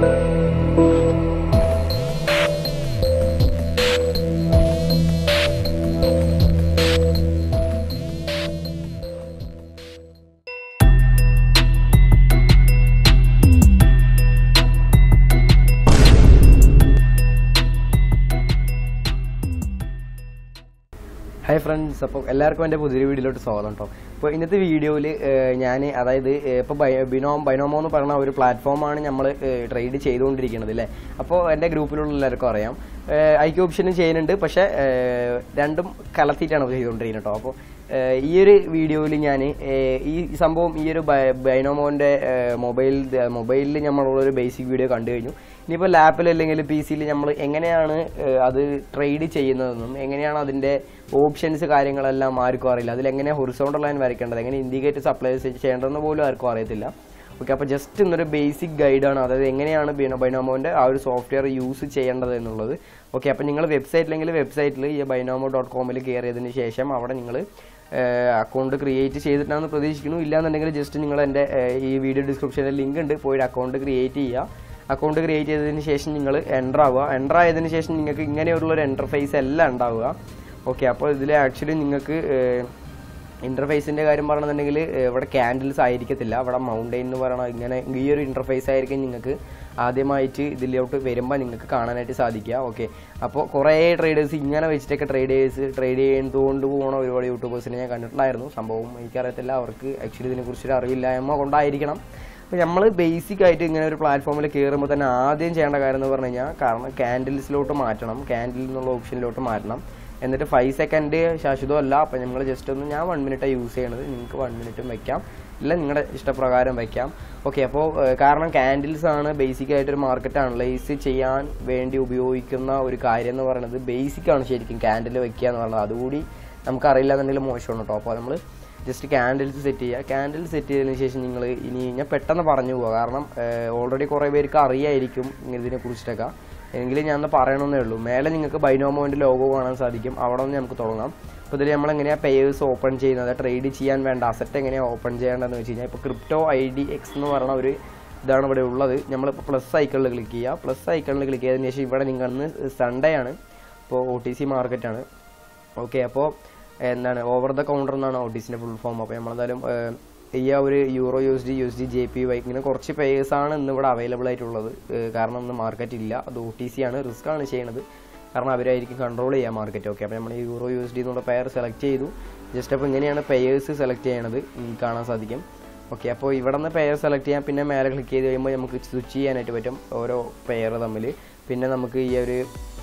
hi friends അപ്പോൾ എല്ലാവർക്കും എൻ്റെ പുതിയൊരു വീഡിയോയിലോട്ട് സ്വാഗതം കേട്ടോ അപ്പോൾ ഇന്നത്തെ വീഡിയോയിൽ ഞാൻ അതായത് ഇപ്പോൾ ബിനോം ബൈനോമോ എന്ന് പറയുന്ന ഒരു പ്ലാറ്റ്ഫോമാണ് നമ്മൾ ട്രേഡ് ചെയ്തുകൊണ്ടിരിക്കുന്നത് അല്ലേ അപ്പോൾ എൻ്റെ ഗ്രൂപ്പിലുള്ള എല്ലാവർക്കും അറിയാം ഐക്യ ഓപ്ഷനും ചെയ്യുന്നുണ്ട് പക്ഷേ ഏഹ്, രണ്ടും കലർത്തിയിട്ടാണ് ചെയ്തുകൊണ്ടിരിക്കുന്നത് കേട്ടോ അപ്പോൾ ഏഹ്, ഈ ഒരു വീഡിയോയിൽ ഞാൻ ഈ സംഭവം ഈ ഒരു ബൈനോമോൻ്റെ മൊബൈൽ മൊബൈലിൽ നമ്മളുള്ളൊരു ബേസിക് വീഡിയോ കണ്ടു കഴിഞ്ഞു ഇനിയിപ്പോൾ ലാപ്പിൽ അല്ലെങ്കിൽ പി സിയിൽ നമ്മൾ എങ്ങനെയാണ് ഏഹ്, അത് ട്രേഡ് ചെയ്യുന്നതെന്നും എങ്ങനെയാണ് അതിൻ്റെ ഓപ്ഷൻസ് കാര്യങ്ങളെല്ലാം ആർക്കും അറിയില്ല അതിൽ എങ്ങനെ ഹൊറിസോണ്ടൽ ലൈൻ വരയ്ക്കേണ്ടത് എങ്ങനെ ഇൻഡിക്കേറ്റർ സപ്ലൈ ചെയ്യേണ്ടതെന്ന് പോലും ആർക്കും അറിയത്തില്ല ഓക്കെ അപ്പോൾ ജസ്റ്റ് ഇന്നൊരു ബേസിക് ഗൈഡാണ് അതായത് എങ്ങനെയാണ് ബൈനോ ബൈനോമോൻ്റെ ആ ഒരു സോഫ്റ്റ്വെയർ യൂസ് ചെയ്യേണ്ടത് എന്നുള്ളത് ഓക്കെ അപ്പോൾ നിങ്ങൾ വെബ്സൈറ്റിലെങ്കിൽ വെബ്സൈറ്റിൽ ഈ ബൈനോമോ ഡോട്ട് കോമിൽ കയറിയതിന് ശേഷം അവിടെ നിങ്ങൾ അക്കൗണ്ട് ക്രിയേറ്റ് ചെയ്തിട്ടാണെന്ന് പ്രതീക്ഷിക്കുന്നു ഇല്ലാന്നുണ്ടെങ്കിൽ ജസ്റ്റ് നിങ്ങൾ എൻ്റെ ഏഹ്, ഈ വീഡിയോ ഡിസ്ക്രിപ്ഷനിൽ ലിങ്ക് ഉണ്ട് പോയിട്ട് അക്കൗണ്ട് ക്രിയേറ്റ് ചെയ്യുക അക്കൗണ്ട് ക്രിയേറ്റ് ചെയ്തതിന് ശേഷം നിങ്ങൾ എൻ്റർ ആവുക എൻ്റർ ആയതിനു ശേഷം നിങ്ങൾക്ക് ഇങ്ങനെയുള്ളൊരു എൻ്റർഫേസ് എല്ലാം ഉണ്ടാവുക ഓക്കെ അപ്പോൾ ഇതിൽ ആക്ച്വലി നിങ്ങൾക്ക് ഇൻ്റർഫേസിൻ്റെ കാര്യം പറയണമെന്നുണ്ടെങ്കിൽ ഇവിടെ ക്യാൻഡിൽസ് ആയിരിക്കത്തില്ല ഇവിടെ മൗണ്ടെയിൻ എന്ന് പറയണ ഇങ്ങനെ ഈ ഒരു ഇൻ്റർഫേസ് ആയിരിക്കും നിങ്ങൾക്ക് ആദ്യമായിട്ട് ഇതിലോട്ട് വരുമ്പോൾ നിങ്ങൾക്ക് കാണാനായിട്ട് സാധിക്കുക ഓക്കെ അപ്പോൾ കുറേ ട്രേഡേഴ്സ് ഇങ്ങനെ വെച്ചിട്ടൊക്കെ ട്രേഡേഴ്സ് ട്രേഡ് ചെയ്യുന്നതുകൊണ്ട് പോകുന്ന ഒരുപാട് യൂട്യൂബേഴ്സിനെ ഞാൻ കണ്ടിട്ടുണ്ടായിരുന്നു സംഭവം എനിക്കറിയത്തില്ല അവർക്ക് ആക്ച്വലി ഇതിനെക്കുറിച്ചൊരു അറിവില്ലായ്മ കൊണ്ടായിരിക്കണം അപ്പോൾ നമ്മൾ ബേസിക് ആയിട്ട് ഇങ്ങനെ ഒരു പ്ലാറ്റ്ഫോമിൽ കയറുമ്പോൾ തന്നെ ആദ്യം ചെയ്യേണ്ട കാര്യം എന്ന് പറഞ്ഞു കഴിഞ്ഞാൽ കാരണം ക്യാൻഡിൽസിലോട്ട് മാറ്റണം ക്യാൻഡിൽ എന്നുള്ള ഓപ്ഷനിലോട്ട് മാറ്റണം എന്നിട്ട് ഫൈവ് സെക്കൻഡ് ശാശ്വതമല്ല അപ്പോൾ നമ്മൾ ജസ്റ്റ് ഒന്ന് ഞാൻ വൺ മിനിറ്റാണ് യൂസ് ചെയ്യണത് നിങ്ങൾക്ക് വൺ മിനിറ്റും വെക്കാം ഇല്ല നിങ്ങളുടെ ഇഷ്ടപ്രകാരം വെക്കാം ഓക്കെ അപ്പോൾ കാരണം ക്യാൻഡിൽസ് ആണ് ബേസിക് ആയിട്ടൊരു മാർക്കറ്റ് അനലൈസ് ചെയ്യാൻ വേണ്ടി ഉപയോഗിക്കുന്ന ഒരു കാര്യം എന്ന് പറയുന്നത് ബേസിക് ആണ് ശരിക്കും ക്യാൻഡിൽ വെക്കുക എന്ന് പറയുന്നത് അതുകൂടി നമുക്ക് അറിയില്ല എന്നുണ്ടെങ്കിൽ മോശമാണ് കേട്ടോ അപ്പോൾ നമ്മൾ ജസ്റ്റ് ക്യാൻഡിൽസ് സെറ്റ് ചെയ്യുക ക്യാൻഡിൽ സെറ്റ് ചെയ്തതിന് ശേഷം നിങ്ങൾ ഇനി ഞാൻ പെട്ടെന്ന് പറഞ്ഞു പോവുക കാരണം ഓൾറെഡി കുറേ പേർക്ക് അറിയായിരിക്കും ഇതിനെ കുറിച്ചിട്ടൊക്കെ എങ്കിലും ഞാൻ ഒന്ന് പറയണമെന്നേ ഉള്ളൂ മേലെ നിങ്ങൾക്ക് ബൈനോമോൻ്റെ ലോഗോ കാണാൻ സാധിക്കും അവിടെ നിന്ന് നമുക്ക് തുടങ്ങാം അപ്പോൾ ഇതിൽ നമ്മൾ എങ്ങനെയാണ് പേയേഴ്സ് ഓപ്പൺ ചെയ്യുന്നത് ട്രേഡ് ചെയ്യാൻ വേണ്ട അസറ്റ് എങ്ങനെയാണ് ഓപ്പൺ ചെയ്യേണ്ടതെന്ന് വെച്ച് കഴിഞ്ഞാൽ ഇപ്പോൾ ക്രിപ്റ്റോ ഐ ഡി എക്സ് എന്ന് പറയുന്ന ഒരു ഇതാണ് ഇവിടെ ഉള്ളത് നമ്മളിപ്പോൾ പ്ലസ് ഐക്കണിൽ ക്ലിക്ക് ചെയ്യുക പ്ലസ് ഐക്കണിൽ ക്ലിക്ക് ചെയ്തതിന് ശേഷം ഇവിടെ നിങ്ങൾ ഇന്ന് സൺഡേ ആണ് ഇപ്പോൾ ഒ ടി സി മാർക്കറ്റാണ് ഓക്കെ അപ്പോൾ എന്താണ് ഓവർ ദ കൗണ്ടർ എന്നാണ് ഒ ടി സിൻ്റെ ഫുൾ ഫോം അപ്പോൾ നമ്മളെന്തായാലും ഏഹ്, ഈ ആ ഒരു euro U S D U S D J P Y ഇങ്ങനെ കുറച്ച് പേയേഴ്സാണ് ഇന്ന് ഇവിടെ അവൈലബിൾ ആയിട്ടുള്ളത് ഏഹ്, കാരണം ഇന്ന് മാർക്കറ്റ് ഇല്ല അത് ഒ ടി സി ആണ് റിസ്ക് ആണ് ചെയ്യുന്നത് കാരണം അവരായിരിക്കും കൺട്രോൾ ചെയ്യുക മാർക്കറ്റ് ഓക്കെ അപ്പോൾ നമ്മൾ ഈ യൂറോ യു എസ് ഡി എന്നുള്ള പെയർ സെലക്ട് ചെയ്തു ജസ്റ്റ് അപ്പോൾ ഇങ്ങനെയാണ് പെയേഴ്സ് സെലക്ട് ചെയ്യണത് നിങ്ങൾക്ക് കാണാൻ സാധിക്കും ഓക്കെ അപ്പോൾ ഇവിടെ നിന്ന് പെയർ സെലക്ട് ചെയ്യാം പിന്നെ മേലെ ക്ലിക്ക് ചെയ്ത് കഴിയുമ്പോൾ നമുക്ക് സ്വിച്ച് ചെയ്യാനായിട്ട് പറ്റും ഓരോ പെയർ തമ്മിൽ പിന്നെ നമുക്ക് ഈ ഒരു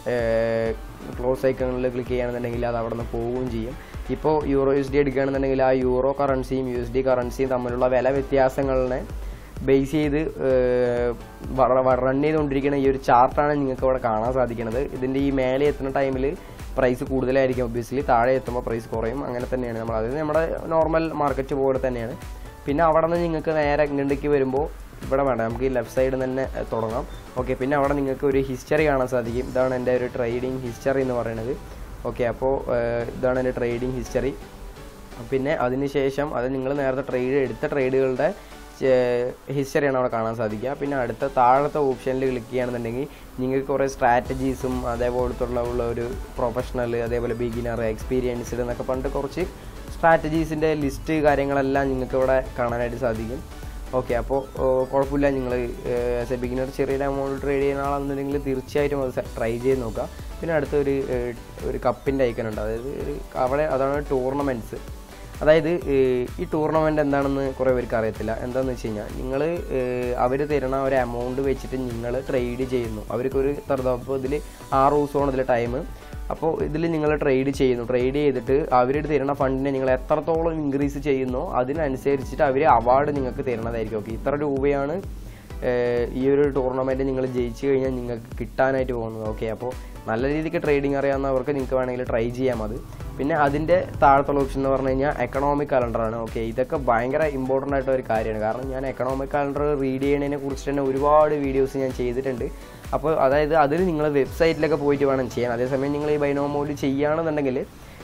ക്ലോസ് ഐക്കണിൽ ക്ലിക്ക് ചെയ്യുകയാണെന്നുണ്ടെങ്കിൽ അത് അവിടെ നിന്ന് പോവുകയും ചെയ്യും ഇപ്പോൾ യൂറോ യു എസ് ഡി എടുക്കുകയാണെന്നുണ്ടെങ്കിൽ ആ യൂറോ കറൻസിയും യു എസ് ഡി കറൻസിയും തമ്മിലുള്ള വില വ്യത്യാസങ്ങളിനെ ബേസ് ചെയ്ത് റൺ ചെയ്തുകൊണ്ടിരിക്കുന്ന ഈ ഒരു ചാർട്ടാണ് നിങ്ങൾക്ക് ഇവിടെ കാണാൻ സാധിക്കുന്നത് ഇതിൻ്റെ ഈ മേലെ എത്തുന്ന ടൈമിൽ പ്രൈസ് കൂടുതലായിരിക്കും ഒബ്വിയസ്ലി താഴെ എത്തുമ്പോൾ പ്രൈസ് കുറയും അങ്ങനെ തന്നെയാണ് നമ്മൾ അതായത് നമ്മുടെ നോർമൽ മാർക്കറ്റ് പോലെ തന്നെയാണ് പിന്നെ അവിടെ നിന്ന് നിങ്ങൾക്ക് നേരെ ഇങ്ങോട്ടേക്ക് വരുമ്പോൾ ഇവിടെ വേണ്ട നമുക്ക് ഈ ലെഫ്റ്റ് സൈഡിൽ തന്നെ ഏഹ്, തുടങ്ങാം ഓക്കെ പിന്നെ അവിടെ നിങ്ങൾക്ക് ഒരു ഹിസ്റ്ററി കാണാൻ സാധിക്കും ഇതാണ് എൻ്റെ ഒരു ട്രേഡിംഗ് ഹിസ്റ്ററി എന്ന് പറയുന്നത് ഓക്കെ അപ്പോൾ ഏഹ്, ഇതാണ് എൻ്റെ ട്രേഡിംഗ് ഹിസ്റ്ററി പിന്നെ അതിനുശേഷം അത് നിങ്ങൾ നേരത്തെ ട്രേഡ് എടുത്ത ട്രേഡുകളുടെ ഹിസ്റ്ററിയാണ് അവിടെ കാണാൻ സാധിക്കുക പിന്നെ അടുത്ത താഴത്തെ ഓപ്ഷനിൽ ക്ലിക്ക് ചെയ്യുകയാണെന്നുണ്ടെങ്കിൽ നിങ്ങൾക്ക് കുറേ സ്ട്രാറ്റജീസും അതേപോലത്തുള്ള ഉള്ള ഒരു പ്രൊഫഷണൽ അതേപോലെ ബിഗിനർ എക്സ്പീരിയൻസ്ഡ് എന്നൊക്കെ പണ്ട് കുറച്ച് സ്ട്രാറ്റജീസിൻ്റെ ലിസ്റ്റ് കാര്യങ്ങളെല്ലാം നിങ്ങൾക്ക് ഇവിടെ കാണാനായിട്ട് സാധിക്കും ഓക്കെ അപ്പോൾ കുഴപ്പമില്ല നിങ്ങൾ ആസ് എ ബിഗിനർ ചെറിയൊരു എമൗണ്ട് ട്രേഡ് ചെയ്യുന്ന ആളാണെന്നുണ്ടെങ്കിൽ തീർച്ചയായിട്ടും അത് ട്രൈ ചെയ്ത് നോക്കുക പിന്നെ അടുത്തൊരു ഏഹ്, ഒരു കപ്പിൻ്റെ ഐക്കൺ ഉണ്ട് അതായത് ഒരു അവിടെ അതാണ് ടൂർണമെൻറ്റ്സ് അതായത് ഏഹ്, ഈ ടൂർണമെൻ്റ് എന്താണെന്ന് കുറേ പേർക്ക് അറിയത്തില്ല എന്താണെന്ന് വെച്ച് കഴിഞ്ഞാൽ നിങ്ങൾ അവർ തരുന്ന ഒരു എമൗണ്ട് വെച്ചിട്ട് നിങ്ങൾ ട്രേഡ് ചെയ്യുന്നു അവർക്കൊരു അപ്പോൾ ഇതിൽ ആറ് ദിവസമാണ് ഇതിൽ ടൈം അപ്പോൾ ഇതിൽ നിങ്ങൾ ട്രേഡ് ചെയ്യുന്നു ട്രേഡ് ചെയ്തിട്ട് അവരുടെ തരുന്ന ഫണ്ടിനെ നിങ്ങൾ എത്രത്തോളം ഇൻക്രീസ് ചെയ്യുന്നോ അതിനനുസരിച്ചിട്ട് അവർ അവാർഡ് നിങ്ങൾക്ക് തരുന്നതായിരിക്കും ഓക്കെ ഇത്ര രൂപയാണ് ഏഹ് ഈ ഒരു ടൂർണമെൻറ്റ് നിങ്ങൾ ജയിച്ചു കഴിഞ്ഞാൽ നിങ്ങൾക്ക് കിട്ടാനായിട്ട് പോകുന്നത് ഓക്കെ അപ്പോൾ നല്ല രീതിക്ക് ട്രേഡിംഗ് അറിയാവുന്നവർക്ക് നിങ്ങൾക്ക് വേണമെങ്കിൽ ട്രൈ ചെയ്യാം അത് പിന്നെ അതിൻ്റെ താഴത്തുള്ള ഓപ്ഷൻ എന്ന് പറഞ്ഞു കഴിഞ്ഞാൽ എക്കണോമിക് കലണ്ടറാണ് ഓക്കെ ഇതൊക്കെ ഭയങ്കര ഇമ്പോർട്ടൻ്റ് ആയിട്ടുള്ള ഒരു കാര്യമാണ് കാരണം ഞാൻ എക്കണോമിക് കലണ്ടർ റീഡ് ചെയ്യുന്നതിനെ കുറിച്ച് തന്നെ ഒരുപാട് വീഡിയോസ് ഞാൻ ചെയ്തിട്ടുണ്ട് അപ്പോൾ അതായത് അതിൽ നിങ്ങൾ വെബ്സൈറ്റിലൊക്കെ പോയിട്ട് വേണം ചെയ്യാൻ അതേസമയം നിങ്ങൾ ഈ ബൈനോമോഡ് ചെയ്യുകയാണെന്നുണ്ടെങ്കിൽ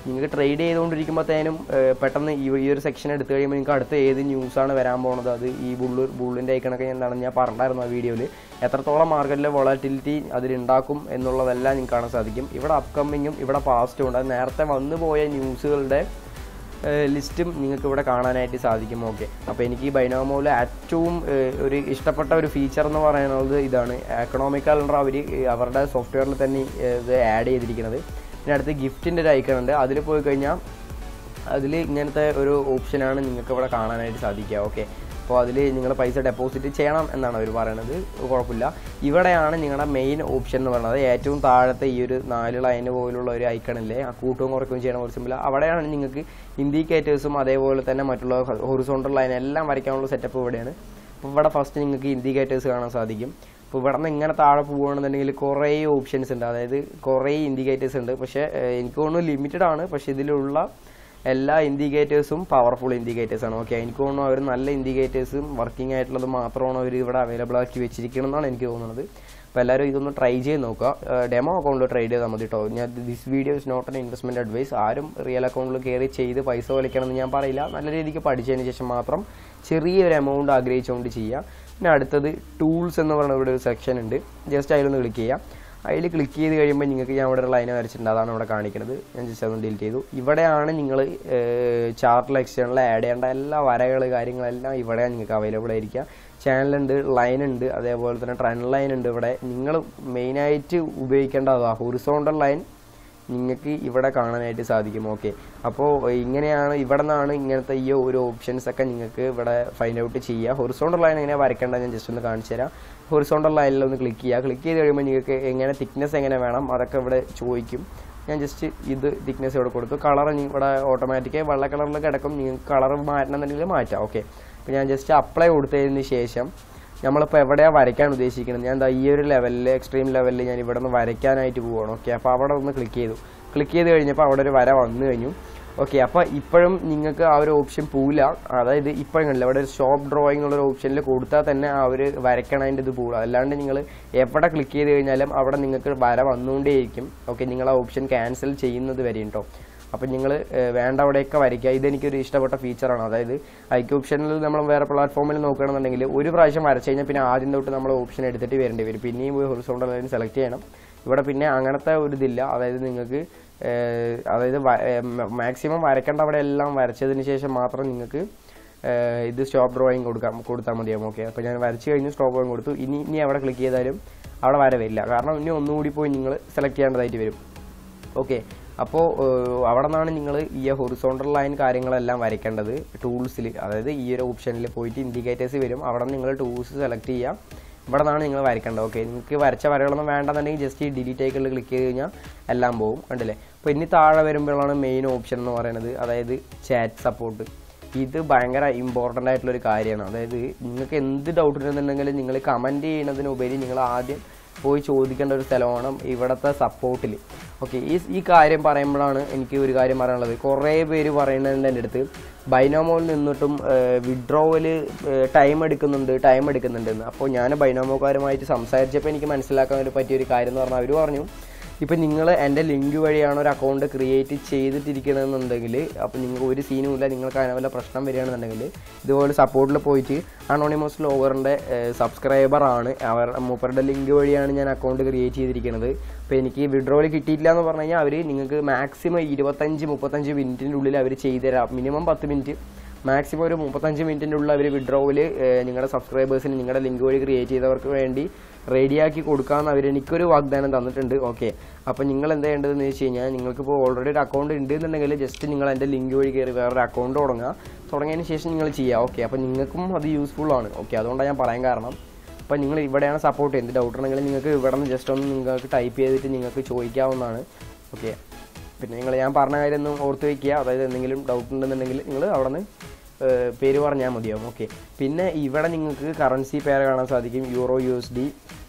നിങ്ങൾക്ക് ട്രേഡ് ചെയ്തുകൊണ്ടിരിക്കുമ്പോഴത്തേനും പെട്ടെന്ന് ഈ ഈ ഒരു സെക്ഷൻ എടുത്തു കഴിയുമ്പോൾ നിങ്ങൾക്ക് അടുത്ത ഏത് ന്യൂസാണ് വരാൻ പോകുന്നത് അത് ഈ ബുള്ള് ബുള്ളിൻ്റെ ഐക്കണൊക്കെ എന്താണെന്ന് ഞാൻ പറഞ്ഞിട്ടുണ്ടായിരുന്നു ആ വീഡിയോയിൽ എത്രത്തോളം മാർക്കറ്റിലെ വോളറ്റിലിറ്റി അതിലുണ്ടാക്കും എന്നുള്ളതെല്ലാം നിങ്ങൾക്ക് കാണാൻ സാധിക്കും ഇവിടെ അപ്കമ്മിങ്ങും ഇവിടെ പാസ്റ്റും ഉണ്ട് അത് നേരത്തെ വന്നു പോയ ന്യൂസുകളുടെ ലിസ്റ്റും നിങ്ങൾക്ക് ഇവിടെ കാണാനായിട്ട് സാധിക്കും ഓക്കെ അപ്പോൾ എനിക്ക് ഈ ബൈനോമോയിൽ ഏറ്റവും ഏഹ്, ഒരു ഇഷ്ടപ്പെട്ട ഒരു ഫീച്ചർ എന്ന് പറയുന്നത് ഇതാണ് എക്കണോമിക് കാലണ്ടർ അവർ അവരുടെ സോഫ്റ്റ്വെയറിൽ തന്നെ ഏഹ്, ഇത് ആഡ് ചെയ്തിരിക്കുന്നത് പിന്നെ അടുത്ത് ഗിഫ്റ്റിൻ്റെ ഒരു ഐക്കൺ ഉണ്ട് അതിൽ പോയി കഴിഞ്ഞാൽ അതിൽ ഇങ്ങനത്തെ ഒരു ഓപ്ഷനാണ് നിങ്ങൾക്ക് ഇവിടെ കാണാനായിട്ട് സാധിക്കുക ഓക്കെ അപ്പോൾ അതിൽ നിങ്ങൾ പൈസ ഡെപ്പോസിറ്റ് ചെയ്യണം എന്നാണ് അവർ പറയണത് കുഴപ്പമില്ല ഇവിടെയാണ് നിങ്ങളുടെ മെയിൻ ഓപ്ഷൻ എന്ന് പറയുന്നത് ഏറ്റവും താഴത്തെ ഈ ഒരു നാല് ലൈൻ പോലുള്ള ഒരു ഐക്കണില്ലേ ആ കൂട്ടവും കുറയ്ക്കുകയും ചെയ്യണ ഒരു സിമ്പിൾ അവിടെയാണ് നിങ്ങൾക്ക് ഇൻഡിക്കേറ്റേഴ്സും അതേപോലെ തന്നെ മറ്റുള്ള ഹൊറിസോണ്ടൽ ലൈൻ എല്ലാം വരയ്ക്കാനുള്ള സെറ്റപ്പ് ഇവിടെയാണ് അപ്പോൾ ഇവിടെ ഫസ്റ്റ് നിങ്ങൾക്ക് ഇൻഡിക്കേറ്റേഴ്സ് കാണാൻ സാധിക്കും അപ്പോൾ ഇവിടെ നിന്ന് ഇങ്ങനെ താഴെ പോവുകയാണെന്നുണ്ടെങ്കിൽ കുറേ ഓപ്ഷൻസ് ഉണ്ട് അതായത് കുറേ ഇൻഡിക്കേറ്റേഴ്സ് ഉണ്ട് പക്ഷേ ഏഹ്, എനിക്ക് തോന്നുന്നു ലിമിറ്റഡ് ആണ് പക്ഷേ ഇതിലുള്ള എല്ലാ ഇൻഡിക്കേറ്റേഴ്സും പവർഫുൾ ഇൻഡിക്കേറ്റേഴ്സ് ആണ് ഓക്കെ എനിക്ക് തോന്നുന്നു അവർ നല്ല ഇൻഡിക്കേറ്റേഴ്സും വർക്കിംഗ് ആയിട്ടുള്ളത് മാത്രമാണ് അവർ ഇവിടെ അവൈലബിൾ ആക്കി വെച്ചിരിക്കണം എന്നാണ് എനിക്ക് തോന്നുന്നത് അപ്പോൾ എല്ലാവരും ഇതൊന്ന് ട്രൈ ചെയ്ത് നോക്കുക ഡെമോ അക്കൗണ്ടിൽ ട്രൈ ചെയ്താൽ മതി കേട്ടോ ഞാൻ this video is not an investment advice ആരും റിയൽ അക്കൗണ്ടിൽ കയറി ചെയ്ത് പൈസ വലിക്കണം എന്ന് ഞാൻ പറയില്ല നല്ല രീതിക്ക് പഠിച്ചതിന് ശേഷം മാത്രം ചെറിയൊരു എമൗണ്ട് ആഗ്രഹിച്ചുകൊണ്ട് ചെയ്യുക പിന്നെ അടുത്തത് ടൂൾസ് എന്ന് പറയുന്ന ഇവിടെ ഒരു സെക്ഷൻ ഉണ്ട് ജസ്റ്റ് അതിലൊന്ന് ക്ലിക്ക് ചെയ്യുക അതിൽ ക്ലിക്ക് ചെയ്ത് കഴിയുമ്പോൾ നിങ്ങൾക്ക് ഞാൻ ഇവിടെ ഒരു ലൈൻ വരച്ചിട്ടുണ്ട് അതാണ് ഇവിടെ കാണിക്കുന്നത് ഞാൻ ജസ്റ്റ് അതൊന്ന് ഡിലീറ്റ് ചെയ്തു ഇവിടെയാണ് നിങ്ങൾ ചാർട്ടിൽ എക്സ്റ്റേണൽ ആഡ് ചെയ്യേണ്ട എല്ലാ വരകൾ കാര്യങ്ങളെല്ലാം ഇവിടെയാണ് നിങ്ങൾക്ക് അവൈലബിൾ ആയിരിക്കുക ചാനലുണ്ട് ലൈൻ ഉണ്ട് അതേപോലെ തന്നെ ട്രെൻഡ് ലൈൻ ഉണ്ട് ഇവിടെ നിങ്ങൾ മെയിനായിട്ട് ഉപയോഗിക്കേണ്ടതാ ഹൊറിസോണ്ടൽ ലൈൻ നിങ്ങൾക്ക് ഇവിടെ കാണാനായിട്ട് സാധിക്കും ഓക്കെ അപ്പോൾ ഇങ്ങനെയാണ് ഇവിടെ നിന്നാണ് ഇങ്ങനത്തെ ഈ ഒരു ഓപ്ഷൻസ് ഒക്കെ നിങ്ങൾക്ക് ഇവിടെ ഫൈൻഡ് ഔട്ട് ചെയ്യുക ഹൊറിസോണ്ടൽ ലൈൻ എങ്ങനെ വരയ്ക്കേണ്ടത് ഞാൻ ജസ്റ്റ് ഒന്ന് കാണിച്ചു തരാം ഹൊറിസോണ്ടൽ ലൈനിൽ ഒന്ന് ക്ലിക്ക് ചെയ്യുക ക്ലിക്ക് ചെയ്ത് കഴിയുമ്പോൾ നിങ്ങൾക്ക് എങ്ങനെ തിക്നെസ് എങ്ങനെ വേണം അതൊക്കെ ഇവിടെ ചോദിക്കും ഞാൻ ജസ്റ്റ് ഇത് തിക്നെസ് ഇവിടെ കൊടുത്തു കളർ ഇവിടെ ഓട്ടോമാറ്റിക്കായി വെള്ള കളറിൽ കിടക്കും നിങ്ങൾക്ക് കളർ മാറ്റണമെന്നുണ്ടെങ്കിൽ മാറ്റാം ഓക്കെ അപ്പോൾ ഞാൻ ജസ്റ്റ് അപ്ലൈ കൊടുത്തതിന് ശേഷം നമ്മളിപ്പോൾ എവിടെയാണ് വരയ്ക്കാൻ ഉദ്ദേശിക്കുന്നത് ഞാൻ ദാ ഈ ഒരു ലെവലിൽ എക്സ്ട്രീം ലെവലിൽ ഞാൻ ഇവിടെ നിന്ന് വരയ്ക്കാനായിട്ട് പോവുകയാണ് ഓക്കെ അപ്പോൾ അവിടെ ഒന്ന് ക്ലിക്ക് ചെയ്തു ക്ലിക്ക് ചെയ്ത് കഴിഞ്ഞപ്പോൾ അവിടെ ഒരു വര വന്നു കഴിഞ്ഞു ഓക്കെ അപ്പോൾ ഇപ്പോഴും നിങ്ങൾക്ക് ആ ഒരു ഓപ്ഷൻ പോവില്ല അതായത് ഇപ്പോഴും കണ്ടില്ല അവിടെ ഒരു ഷോപ്പ് ഡ്രോയിങ് എന്നുള്ള ഒരു ഓപ്ഷനിൽ കൊടുത്താൽ തന്നെ ആ ഒരു വരയ്ക്കണതിൻ്റെ ഇത് പോവുക അല്ലാണ്ട് നിങ്ങൾ എവിടെ ക്ലിക്ക് ചെയ്ത് കഴിഞ്ഞാലും അവിടെ നിങ്ങൾക്ക് വര വന്നുകൊണ്ടേയിരിക്കും ഓക്കെ നിങ്ങൾ ആ ഓപ്ഷൻ ക്യാൻസൽ ചെയ്യുന്നത് വരെ കേട്ടോ അപ്പം നിങ്ങൾ വേണ്ട അവിടെയൊക്കെ വരയ്ക്കുക ഇതെനിക്കൊരു ഇഷ്ടപ്പെട്ട ഫീച്ചറാണ് അതായത് ഐക്യ ഓപ്ഷനിൽ നമ്മൾ വേറെ പ്ലാറ്റ്ഫോമിൽ നോക്കുകയാണെന്നുണ്ടെങ്കിൽ ഒരു പ്രാവശ്യം വരച്ച് കഴിഞ്ഞാൽ പിന്നെ ആദ്യം തൊട്ട് നമ്മൾ ഓപ്ഷൻ എടുത്തിട്ട് വരേണ്ടി വരും പിന്നെയും പോയി ഹൊറിസോണ്ടൽ ലൈൻ സെലക്ട് ചെയ്യണം ഇവിടെ പിന്നെ അങ്ങനത്തെ ഒരു ഇതില്ല അതായത് നിങ്ങൾക്ക് ഏഹ്, അതായത് മാക്സിമം വരയ്ക്കേണ്ട അവിടെ എല്ലാം വരച്ചതിന് ശേഷം മാത്രം നിങ്ങൾക്ക് ഏഹ്, ഇത് സ്റ്റോപ്പ് ഡ്രോയിങ് കൊടുക്കാം കൊടുത്താൽ മതിയാവും ഓക്കെ അപ്പോൾ ഞാൻ വരച്ച് കഴിഞ്ഞ് സ്റ്റോപ്പ് ഡ്രോയിങ് കൊടുത്തു ഇനി ഇനി അവിടെ ക്ലിക്ക് ചെയ്താലും അവിടെ വര വരില്ല കാരണം ഇനി ഒന്നുകൂടി പോയി നിങ്ങൾ സെലക്ട് ചെയ്യേണ്ടതായിട്ട് വരും ഓക്കെ അപ്പോൾ അവിടെ നിന്നാണ് നിങ്ങൾ ഈ ഹൊറിസോണ്ടൽ ലൈൻ കാര്യങ്ങളെല്ലാം വരയ്ക്കേണ്ടത് ടൂൾസിൽ അതായത് ഈ ഒരു ഓപ്ഷനിൽ പോയിട്ട് ഇൻഡിക്കേറ്റേഴ്സ് വരും അവിടെ നിങ്ങൾ ടൂൾസ് സെലക്ട് ചെയ്യാം ഇവിടെ നിന്നാണ് നിങ്ങൾ വരയ്ക്കേണ്ടത് ഓക്കെ നിങ്ങൾക്ക് വരച്ച വരകളൊന്നും വേണ്ടെന്നുണ്ടെങ്കിൽ ജസ്റ്റ് ഈ ഡിലീറ്റ് ഐക്കണിൽ ക്ലിക്ക് ചെയ്ത് കഴിഞ്ഞാൽ എല്ലാം പോകും കണ്ടില്ലേ അപ്പോൾ ഇനി താഴെ വരുമ്പോഴാണ് മെയിൻ ഓപ്ഷൻ എന്ന് പറയുന്നത് അതായത് ചാറ്റ് സപ്പോർട്ട് ഇത് ഭയങ്കര ഇമ്പോർട്ടൻ്റ് ആയിട്ടുള്ള ഒരു കാര്യമാണ് അതായത് നിങ്ങൾക്ക് എന്ത് ഡൗട്ട് ഉണ്ടെന്നുണ്ടെങ്കിൽ നിങ്ങൾ കമൻറ്റ് ചെയ്യുന്നതിനുപരി നിങ്ങൾ ആദ്യം പോയി ചോദിക്കേണ്ട ഒരു സ്ഥലമാണ് ഇവിടുത്തെ സപ്പോർട്ടിൽ ഓക്കെ ഈ ഈ കാര്യം പറയുമ്പോഴാണ് എനിക്ക് ഒരു കാര്യം പറയാനുള്ളത് കുറേ പേര് പറയുന്നുണ്ട് എൻ്റെ അടുത്ത് ബൈനോമോയിൽ നിന്നിട്ടും വിഡ്രോവൽ ടൈം എടുക്കുന്നുണ്ട് ടൈം എടുക്കുന്നുണ്ടെന്ന് അപ്പോൾ ഞാൻ ബൈനോമോക്കാരുമായിട്ട് സംസാരിച്ചപ്പോൾ എനിക്ക് മനസ്സിലാക്കാൻ ഒരു പറ്റിയ ഒരു കാര്യം എന്ന് പറഞ്ഞാൽ അവർ പറഞ്ഞു ഇപ്പം നിങ്ങൾ എൻ്റെ ലിങ്ക് വഴിയാണ് ഒരു അക്കൗണ്ട് ക്രിയേറ്റ് ചെയ്തിട്ടിരിക്കണമെന്നുണ്ടെങ്കിൽ അപ്പോൾ നിങ്ങൾക്ക് ഒരു സീനും ഇല്ല നിങ്ങൾക്ക് അതിന് വല്ല പ്രശ്നം വരികയാണെന്നുണ്ടെങ്കിൽ ഇതുപോലെ സപ്പോർട്ടിൽ പോയിട്ട് അനോണിമസ് ലോഗറിൻ്റെ സബ്സ്ക്രൈബർ ആണ് അവർ മൂപ്പരുടെ ലിങ്ക് വഴിയാണ് ഞാൻ അക്കൗണ്ട് ക്രിയേറ്റ് ചെയ്തിരിക്കുന്നത് അപ്പോൾ എനിക്ക് വിഡ്രോയിൽ കിട്ടിയിട്ടില്ല എന്ന് പറഞ്ഞു കഴിഞ്ഞാൽ അവർ നിങ്ങൾക്ക് മാക്സിമം ഇരുപത്തഞ്ച് മുപ്പത്തഞ്ച് മിനിറ്റിൻ്റെ ഉള്ളിൽ അവർ ചെയ്തുതരാം മിനിമം പത്ത് മിനിറ്റ് മാക്സിമം ഒരു മുപ്പത്തഞ്ച് മിനിറ്റിൻ്റെ ഉള്ളിൽ അവർ വിഡ്രോവിൽ നിങ്ങളുടെ സബ്സ്ക്രൈബേഴ്സിന് നിങ്ങളുടെ ലിങ്ക് വഴി ക്രിയേറ്റ് ചെയ്തവർക്ക് വേണ്ടി റെഡിയാക്കി കൊടുക്കാമെന്ന് അവർ എനിക്കൊരു വാഗ്ദാനം തന്നിട്ടുണ്ട് ഓക്കെ അപ്പോൾ നിങ്ങൾ എന്താ ചെയ്യേണ്ടതെന്ന് വെച്ച് കഴിഞ്ഞാൽ നിങ്ങൾക്കിപ്പോൾ ഓൾറെഡി ഒരു അക്കൗണ്ട് ഉണ്ട് എന്നുണ്ടെങ്കിൽ ജസ്റ്റ് നിങ്ങൾ എൻ്റെ ലിങ്ക് വഴി കയറി വേറൊരു അക്കൗണ്ട് തുടങ്ങുക തുടങ്ങിയതിന് ശേഷം നിങ്ങൾ ചെയ്യുക ഓക്കെ അപ്പോൾ നിങ്ങൾക്കും അത് യൂസ്ഫുൾ ആണ് ഓക്കെ അതുകൊണ്ടാണ് ഞാൻ പറയാൻ കാരണം അപ്പോൾ നിങ്ങൾ ഇവിടെയാണ് സപ്പോർട്ട് ചെയ്യുന്നത് ഡൗട്ട് ഉണ്ടെങ്കിൽ നിങ്ങൾക്ക് ഇവിടെ നിന്ന് ജസ്റ്റ് ഒന്ന് നിങ്ങൾക്ക് ടൈപ്പ് ചെയ്തിട്ട് നിങ്ങൾക്ക് ചോദിക്കാവുന്നതാണ് ഓക്കെ പിന്നെ നിങ്ങൾ ഞാൻ പറഞ്ഞ കാര്യം ഒന്ന് ഓർത്ത് വയ്ക്കുക അതായത് എന്തെങ്കിലും ഡൗട്ട് ഉണ്ടെന്നുണ്ടെങ്കിൽ നിങ്ങൾ അവിടെ നിന്ന് പേര് പറഞ്ഞാൽ മതിയാവും ഓക്കെ പിന്നെ ഇവിടെ നിങ്ങൾക്ക് കറൻസി പേര് കാണാൻ സാധിക്കും euro U S D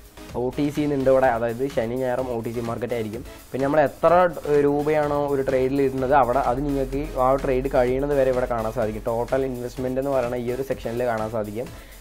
O T C ഉണ്ട് ഇവിടെ അതായത് ശനി ഞായറും ഒ ടി സി മാർക്കറ്റ് ആയിരിക്കും പിന്നെ നമ്മൾ എത്ര രൂപയാണോ ഒരു ട്രേഡിൽ ഇടുന്നത് അവിടെ അത് നിങ്ങൾക്ക് ആ ട്രേഡ് കഴിയുന്നത് വരെ ഇവിടെ കാണാൻ സാധിക്കും ടോട്ടൽ ഇൻവെസ്റ്റ്മെൻറ്റ് എന്ന് പറയുന്ന ഈ ഒരു സെക്ഷനിൽ കാണാൻ സാധിക്കും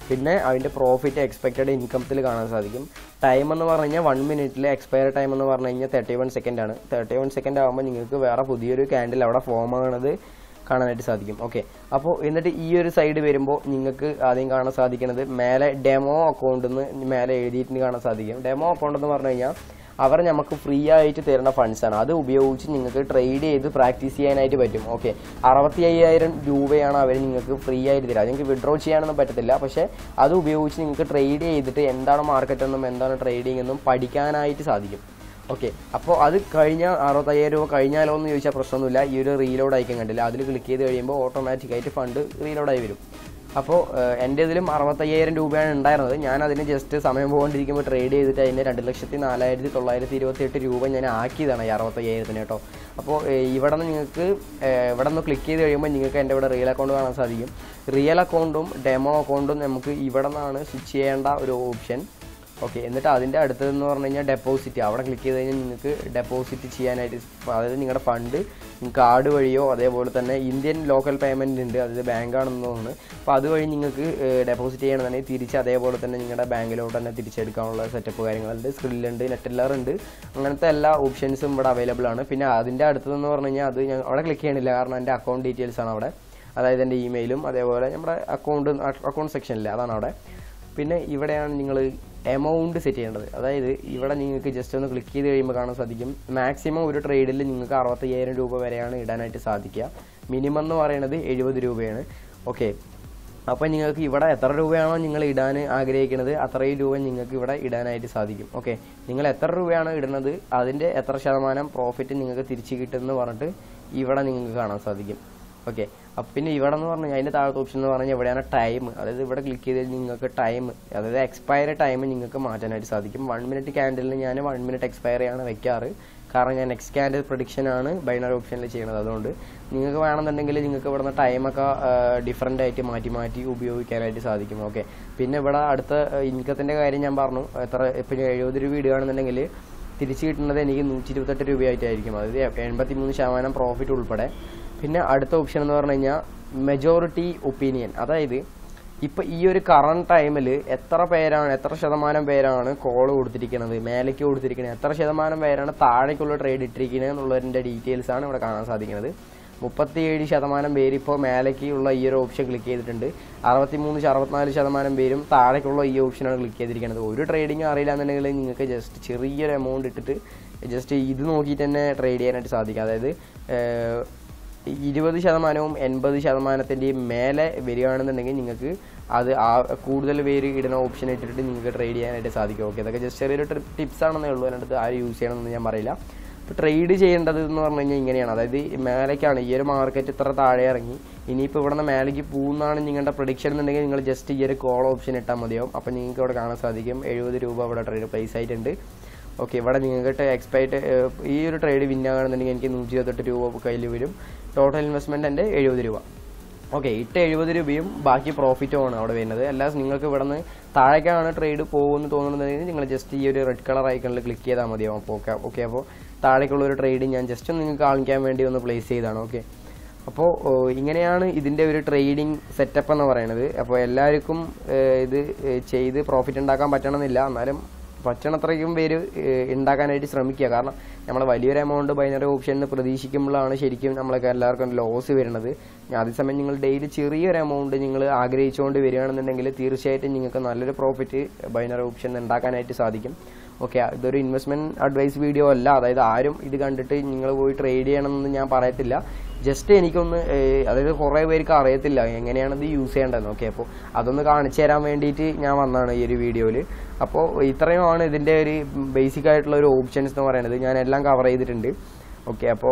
പിന്നെ അതിൻ്റെ പ്രോഫിറ്റ് എക്സ്പെക്റ്റഡ് ഇൻകംത്തിൽ കാണാൻ സാധിക്കും ടൈം എന്ന് പറഞ്ഞു കഴിഞ്ഞാൽ വൺ മിനിറ്റിൽ എക്സ്പയർ ടൈം എന്ന് പറഞ്ഞു കഴിഞ്ഞാൽ തേർട്ടി വൺ സെക്കൻഡ് ആണ് തേർട്ടി വൺ സെക്കൻഡ് ആകുമ്പോൾ നിങ്ങൾക്ക് വേറെ പുതിയൊരു ക്യാൻഡിൽ അവിടെ ഫോം ആകുന്നത് കാണാനായിട്ട് സാധിക്കും ഓക്കെ അപ്പോൾ എന്നിട്ട് ഈ ഒരു സൈഡ് വരുമ്പോൾ നിങ്ങൾക്ക് ആദ്യം കാണാൻ സാധിക്കുന്നത് മേലെ ഡെമോ അക്കൗണ്ടിൽ നിന്ന് മേലെ എഴുതിയിട്ട് കാണാൻ സാധിക്കും ഡെമോ അക്കൗണ്ട് എന്ന് പറഞ്ഞു കഴിഞ്ഞാൽ അവർ നമുക്ക് ഫ്രീ ആയിട്ട് തരുന്ന ഫണ്ട്സാണ് അത് ഉപയോഗിച്ച് നിങ്ങൾക്ക് ട്രേഡ് ചെയ്ത് പ്രാക്ടീസ് ചെയ്യാനായിട്ട് പറ്റും ഓക്കെ അറുപത്തി അയ്യായിരം രൂപയാണ് അവർ നിങ്ങൾക്ക് ഫ്രീ ആയിട്ട് തരിക അത് നിങ്ങൾക്ക് വിഡ്രോ ചെയ്യാനൊന്നും പറ്റത്തില്ല പക്ഷേ അത് ഉപയോഗിച്ച് നിങ്ങൾക്ക് ട്രേഡ് ചെയ്തിട്ട് എന്താണ് മാർക്കറ്റ് എന്നും എന്താണ് ട്രേഡിംഗ് എന്നും പഠിക്കാനായിട്ട് സാധിക്കും ഓക്കെ അപ്പോൾ അത് കഴിഞ്ഞ അറുപത്തയ്യായിരം രൂപ കഴിഞ്ഞാലോ എന്ന് ചോദിച്ചാൽ പ്രശ്നമൊന്നുമില്ല ഈ ഒരു റീലോഡ് അയക്കാൻ കണ്ടില്ല അതിൽ ക്ലിക്ക് ചെയ്ത് കഴിയുമ്പോൾ ഓട്ടോമാറ്റിക്കായിട്ട് ഫണ്ട് റീലോഡായി വരും അപ്പോൾ എൻ്റെ ഇതിലും അറുപത്തയ്യായിരം രൂപയാണ് ഉണ്ടായിരുന്നത് ഞാൻ അതിന് ജസ്റ്റ് സമയം പോകൊണ്ടിരിക്കുമ്പോൾ ട്രേഡ് ചെയ്തിട്ട് അതിന് രണ്ട് ലക്ഷത്തി നാലായിരത്തി തൊള്ളായിരത്തി ഇരുപത്തി എട്ട് രൂപ ഞാൻ ആക്കിയതാണ് ഈ അറുപത്തയ്യായിരത്തിന് കേട്ടോ അപ്പോൾ ഇവിടെ നിന്ന് നിങ്ങൾക്ക് ഏഹ്, ഇവിടെ നിന്ന് ക്ലിക്ക് ചെയ്ത് കഴിയുമ്പോൾ നിങ്ങൾക്ക് എൻ്റെ ഇവിടെ റിയൽ അക്കൗണ്ട് കാണാൻ സാധിക്കും റിയൽ അക്കൗണ്ടും ഡെമോ അക്കൗണ്ടും നമുക്ക് ഇവിടെ നിന്നാണ് സ്വിച്ച് ചെയ്യേണ്ട ഒരു ഓപ്ഷൻ ഓക്കെ എന്നിട്ട് അതിൻ്റെ അടുത്തതെന്ന് പറഞ്ഞു കഴിഞ്ഞാൽ ഡെപ്പോസിറ്റ് അവിടെ ക്ലിക്ക് ചെയ്ത് കഴിഞ്ഞാൽ നിങ്ങൾക്ക് ഡെപ്പോസിറ്റ് ചെയ്യാനായിട്ട് അതായത് നിങ്ങളുടെ ഫണ്ട് കാർഡ് വഴിയോ അതേപോലെ തന്നെ ഇന്ത്യൻ ലോക്കൽ പേയ്മെൻറ്റ് ഉണ്ട് അതായത് ബാങ്കാണെന്ന് തോന്നുന്നു അപ്പോൾ അതുവഴി നിങ്ങൾക്ക് ഡെപ്പോസിറ്റ് ചെയ്യണമെന്നുണ്ടെങ്കിൽ തിരിച്ച് അതേപോലെ തന്നെ നിങ്ങളുടെ ബാങ്കിലോട്ട് തന്നെ തിരിച്ചെടുക്കാനുള്ള സെറ്റപ്പ് കാര്യങ്ങളുണ്ട് സ്ക്രില്ലുണ്ട് നെറ്റെല്ലർ ഉണ്ട് അങ്ങനത്തെ എല്ലാ ഓപ്ഷൻസും ഇവിടെ അവൈലബിൾ ആണ് പിന്നെ അതിൻ്റെ അടുത്തതെന്ന് പറഞ്ഞു കഴിഞ്ഞാൽ അത് ഞാൻ അവിടെ ക്ലിക്ക് ചെയ്യണില്ല കാരണം എൻ്റെ അക്കൗണ്ട് ഡീറ്റെയിൽസ് ആണ് അവിടെ അതായത് എൻ്റെ ഇമെയിലും അതേപോലെ നമ്മുടെ അക്കൗണ്ട് അക്കൗണ്ട് സെക്ഷനിലെ അതാണ് അവിടെ പിന്നെ ഇവിടെയാണ് നിങ്ങൾ എമൗണ്ട് സെറ്റ് ചെയ്യേണ്ടത് അതായത് ഇവിടെ നിങ്ങൾക്ക് ജസ്റ്റ് ഒന്ന് ക്ലിക്ക് ചെയ്ത് കഴിയുമ്പോൾ കാണാൻ സാധിക്കും മാക്സിമം ഒരു ട്രേഡിൽ നിങ്ങൾക്ക് അറുപത്തയ്യായിരം രൂപ വരെയാണ് ഇടാനായിട്ട് സാധിക്കുക മിനിമം എന്ന് പറയുന്നത് എഴുപത് രൂപയാണ് ഓക്കെ അപ്പോൾ നിങ്ങൾക്ക് ഇവിടെ എത്ര രൂപയാണോ നിങ്ങൾ ഇടാൻ ആഗ്രഹിക്കുന്നത് അത്രയും രൂപ നിങ്ങൾക്ക് ഇവിടെ ഇടാനായിട്ട് സാധിക്കും ഓക്കെ നിങ്ങൾ എത്ര രൂപയാണ് ഇടുന്നത് അതിൻ്റെ എത്ര ശതമാനം പ്രോഫിറ്റ് നിങ്ങൾക്ക് തിരിച്ച് കിട്ടുമെന്ന് പറഞ്ഞിട്ട് ഇവിടെ നിങ്ങൾക്ക് കാണാൻ സാധിക്കും ഓക്കെ അപ്പം പിന്നെ ഇവിടെ എന്ന് പറഞ്ഞാൽ അതിൻ്റെ താഴത്തെ ഓപ്ഷൻ എന്ന് പറഞ്ഞാൽ എവിടെയാണ് ടൈം അതായത് ഇവിടെ ക്ലിക്ക് ചെയ്ത് നിങ്ങൾക്ക് ടൈം അതായത് എക്സ്പയർ ടൈം നിങ്ങൾക്ക് മാറ്റാനായിട്ട് സാധിക്കും വൺ മിനിറ്റ് ക്യാൻഡലിന് ഞാൻ വൺ മിനിറ്റ് എക്സ്പയർ ആണ് വെക്കാറ് കാരണം ഞാൻ നെക്സ്റ്റ് ക്യാൻഡിൽ പ്രൊഡിക്ഷൻ ആണ് ബൈനറി ഓപ്ഷനിൽ ചെയ്യുന്നത് അതുകൊണ്ട് നിങ്ങൾക്ക് വേണമെന്നുണ്ടെങ്കിൽ നിങ്ങൾക്ക് ഇവിടുന്ന് ടൈമൊക്കെ ഡിഫറെൻ്റ് ആയിട്ട് മാറ്റി മാറ്റി ഉപയോഗിക്കാനായിട്ട് സാധിക്കും ഓക്കെ പിന്നെ ഇവിടെ അടുത്ത ഇൻകത്തിൻ്റെ കാര്യം ഞാൻ പറഞ്ഞു എത്ര ഇപ്പം എഴുപത് രൂപ ഇടുകയാണെന്നുണ്ടെങ്കിൽ തിരിച്ച് കിട്ടുന്നത് എനിക്ക് നൂറ്റി ഇരുപത്തെട്ട് രൂപയായിട്ടായിരിക്കും അതായത് എൺപത്തി മൂന്ന് ശതമാനം പ്രോഫിറ്റ് ഉൾപ്പെടെ പിന്നെ അടുത്ത ഓപ്ഷൻ എന്ന് പറഞ്ഞു കഴിഞ്ഞാൽ മെജോറിറ്റി ഒപ്പീനിയൻ അതായത് ഇപ്പൊ ഈ ഒരു കറണ്ട് ടൈമിൽ എത്ര പേരാണ് എത്ര ശതമാനം പേരാണ് കോൾ കൊടുത്തിരിക്കുന്നത് മേലേക്ക് കൊടുത്തിരിക്കുന്നത് എത്ര ശതമാനം പേരാണ് താഴേക്കുള്ള ട്രേഡ് ഇട്ടിരിക്കുന്നത് എന്നുള്ളതിന്റെ ഡീറ്റെയിൽസ് ആണ് ഇവിടെ കാണാൻ സാധിക്കുന്നത് മുപ്പത്തിയേഴ് ശതമാനം പേര് ഇപ്പോൾ മേലേക്ക് ഉള്ള ഈ ഒരു ഓപ്ഷൻ ക്ലിക്ക് ചെയ്തിട്ടുണ്ട് അറുപത്തിമൂന്ന് അറുപത്തിനാല് ശതമാനം പേരും താഴേക്കുള്ള ഈ ഓപ്ഷനാണ് ക്ലിക്ക് ചെയ്തിരിക്കുന്നത് ഒരു ട്രേഡിങ് അറിയില്ല എന്നുണ്ടെങ്കിൽ നിങ്ങൾക്ക് ജസ്റ്റ് ചെറിയൊരു എമൗണ്ട് ഇട്ടിട്ട് ജസ്റ്റ് ഇത് നോക്കിയിട്ട് തന്നെ ട്രേഡ് ചെയ്യാനായിട്ട് സാധിക്കും അതായത് ഏഹ്, ഇരുപത് ശതമാനവും എൺപത് ശതമാനത്തിൻ്റെയും മേലെ വരികയാണെന്നുണ്ടെങ്കിൽ നിങ്ങൾക്ക് അത് ആ കൂടുതൽ പേര് ഇടുന്ന ഓപ്ഷൻ ഇട്ടിട്ട് നിങ്ങൾക്ക് ട്രേഡ് ചെയ്യാനായിട്ട് സാധിക്കും ഓക്കെ അതൊക്കെ ജസ്റ്റ് ചെറിയൊരു ടിപ്സ് ആണെന്നേ ഉള്ളൂ അതിനകത്ത് ആരും യൂസ് ചെയ്യണമെന്ന് ഞാൻ പറയില്ല ഇപ്പോൾ ട്രേഡ് ചെയ്യേണ്ടത് എന്ന് പറഞ്ഞു കഴിഞ്ഞാൽ ഇങ്ങനെയാണ് അതായത് ഈ മേലേക്കാണ് ഈ ഒരു മാർക്കറ്റ് ഇത്ര താഴെ ഇറങ്ങി ഇനിയിപ്പോൾ ഇവിടെ നിന്ന് മേലേക്ക് പോകുന്നതാണ് നിങ്ങളുടെ പ്രൊഡിക്ഷൻ എന്നുണ്ടെങ്കിൽ നിങ്ങൾ ജസ്റ്റ് ഈ ഒരു കോൾ ഓപ്ഷൻ ഇട്ടാൽ മതിയാവും അപ്പോൾ നിങ്ങൾക്ക് ഇവിടെ കാണാൻ സാധിക്കും എഴുപത് രൂപ ഇവിടെ ട്രേഡ് പ്ലേസ് ആയിട്ടുണ്ട് ഓക്കെ ഇവിടെ നിങ്ങൾക്ക് എക്സ്പൈറ്റ് ഈ ഒരു ട്രേഡ് വിൻ ആകണമെന്നുണ്ടെങ്കിൽ എനിക്ക് നൂറ്റി ഇരുപത്തെട്ട് രൂപ കയ്യിൽ വരും ടോട്ടൽ ഇൻവെസ്റ്റ്മെന്റ് എൻ്റെ എഴുപത് രൂപ ഓക്കെ ഇട്ട എഴുപത് രൂപയും ബാക്കി പ്രോഫിറ്റും ആണ് അവിടെ വരുന്നത് അല്ലാതെ നിങ്ങൾക്ക് ഇവിടെ നിന്ന് താഴേക്കാണ് ട്രേഡ് പോകുമെന്ന് തോന്നുന്നുണ്ടെങ്കിൽ നിങ്ങൾ ജസ്റ്റ് ഈ ഒരു റെഡ് കളർ ഐക്കണിൽ ക്ലിക്ക് ചെയ്താൽ മതിയാവും അപ്പോൾ ഓക്കെ ഓക്കെ അപ്പോൾ താഴേക്കുള്ള ഒരു ട്രേഡ് ഞാൻ ജസ്റ്റ് ഒന്ന് നിങ്ങൾക്ക് കാണിക്കാൻ വേണ്ടി ഒന്ന് പ്ലേസ് ചെയ്താണ് ഓക്കെ അപ്പോൾ ഇങ്ങനെയാണ് ഇതിൻ്റെ ഒരു ട്രേഡിംഗ് സെറ്റപ്പ് എന്ന് പറയുന്നത് അപ്പോൾ എല്ലാവർക്കും ഏഹ്, ഇത് ഏഹ്, ചെയ്ത് പ്രോഫിറ്റ് ഉണ്ടാക്കാൻ പറ്റണമെന്നില്ല എന്നാലും പറ്റണത്രയ്ക്കും പേര് ഏഹ്, ഉണ്ടാക്കാനായിട്ട് ശ്രമിക്കുക കാരണം നമ്മൾ വലിയൊരു എമൗണ്ട് ബൈനറി ഓപ്ഷനിൽ പ്രതീക്ഷിക്കുമ്പോഴാണ് ശരിക്കും നമ്മളൊക്കെ എല്ലാവർക്കും ലോസ് വരുന്നത് അതേസമയം നിങ്ങൾ ഡെയിലി ചെറിയൊരു എമൗണ്ട് നിങ്ങൾ ആഗ്രഹിച്ചുകൊണ്ട് വരികയാണെന്നുണ്ടെങ്കിൽ തീർച്ചയായിട്ടും നിങ്ങൾക്ക് നല്ലൊരു പ്രോഫിറ്റ് ബൈനറി ഓപ്ഷൻ ഉണ്ടാക്കാനായിട്ട് സാധിക്കും ഓക്കെ ഇതൊരു ഇൻവെസ്റ്റ്മെന്റ് അഡ്വൈസ് വീഡിയോ അല്ല അതായത് ആരും ഇത് കണ്ടിട്ട് നിങ്ങൾ പോയി ട്രേഡ് ചെയ്യണമെന്ന് ഞാൻ പറയത്തില്ല ജസ്റ്റ് എനിക്കൊന്ന് ഏഹ്, അതായത് കുറേ പേർക്ക് അറിയത്തില്ല എങ്ങനെയാണ് ഇത് യൂസ് ചെയ്യേണ്ടതെന്ന് ഓക്കെ അപ്പോൾ അതൊന്ന് കാണിച്ചു തരാൻ വേണ്ടിയിട്ട് ഞാൻ വന്നതാണ് ഈ ഒരു വീഡിയോയിൽ അപ്പോൾ ഇത്രയുമാണ് ഇതിൻ്റെ ഒരു ബേസിക് ആയിട്ടുള്ള ഒരു ഓപ്ഷൻസ് എന്ന് പറയുന്നത് ഞാൻ എല്ലാം കവർ ചെയ്തിട്ടുണ്ട് ഓക്കെ അപ്പോൾ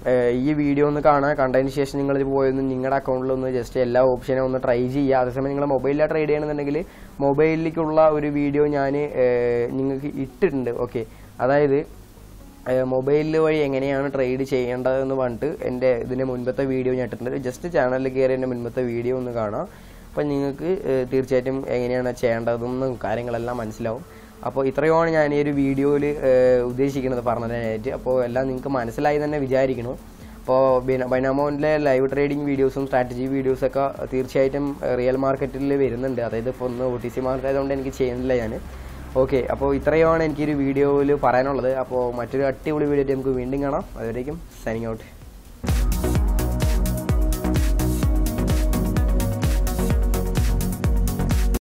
ഈ വീഡിയോ ഒന്ന് കാണാൻ കണ്ടതിന് ശേഷം നിങ്ങൾ ഇത് പോയൊന്ന് നിങ്ങളുടെ അക്കൗണ്ടിൽ ഒന്ന് ജസ്റ്റ് എല്ലാ ഓപ്ഷനും ഒന്ന് ട്രൈ ചെയ്യുക അതേസമയം നിങ്ങൾ മൊബൈലിലാണ് ട്രേഡ് ചെയ്യണമെന്നുണ്ടെങ്കിൽ മൊബൈലിലേക്കുള്ള ഒരു വീഡിയോ ഞാൻ നിങ്ങൾക്ക് ഇട്ടിട്ടുണ്ട് ഓക്കെ അതായത് മൊബൈലിൽ വഴി എങ്ങനെയാണ് ട്രേഡ് ചെയ്യേണ്ടതെന്ന് പറഞ്ഞിട്ട് എൻ്റെ ഇതിൻ്റെ മുൻപത്തെ വീഡിയോ ഞാൻ ഇട്ടിട്ടുണ്ട് ജസ്റ്റ് ചാനലിൽ കയറി എൻ്റെ മുൻപത്തെ വീഡിയോ ഒന്ന് കാണാം അപ്പം നിങ്ങൾക്ക് ഏഹ്, തീർച്ചയായിട്ടും എങ്ങനെയാണ് ചെയ്യേണ്ടതെന്നും കാര്യങ്ങളെല്ലാം മനസ്സിലാവും അപ്പോൾ ഇത്രയുമാണ് ഞാൻ ഈ ഒരു വീഡിയോയിൽ ഉദ്ദേശിക്കുന്നത് പറഞ്ഞതിനായിട്ട് അപ്പോൾ എല്ലാം നിങ്ങൾക്ക് മനസ്സിലായി തന്നെ വിചാരിക്കണം അപ്പോൾ ബൈനാമോൻ്റെ ലൈവ് ട്രേഡിംഗ് വീഡിയോസും സ്ട്രാറ്റജി വീഡിയോസൊക്കെ തീർച്ചയായിട്ടും റിയൽ മാർക്കറ്റിൽ വരുന്നുണ്ട് അതായത് ഇപ്പോൾ ഒന്ന് ഒ ടി സി മാർക്കറ്റ് ആയതുകൊണ്ട് എനിക്ക് ചെയ്യുന്നില്ല ഞാൻ ഓക്കെ അപ്പോൾ ഇത്രയുമാണ് എനിക്കൊരു വീഡിയോയിൽ പറയാനുള്ളത് അപ്പോൾ മറ്റൊരു അടിപൊളി വീഡിയോ നമുക്ക് വീണ്ടും കാണാം അതുവരേക്കും സൈനിങ് ഔട്ട്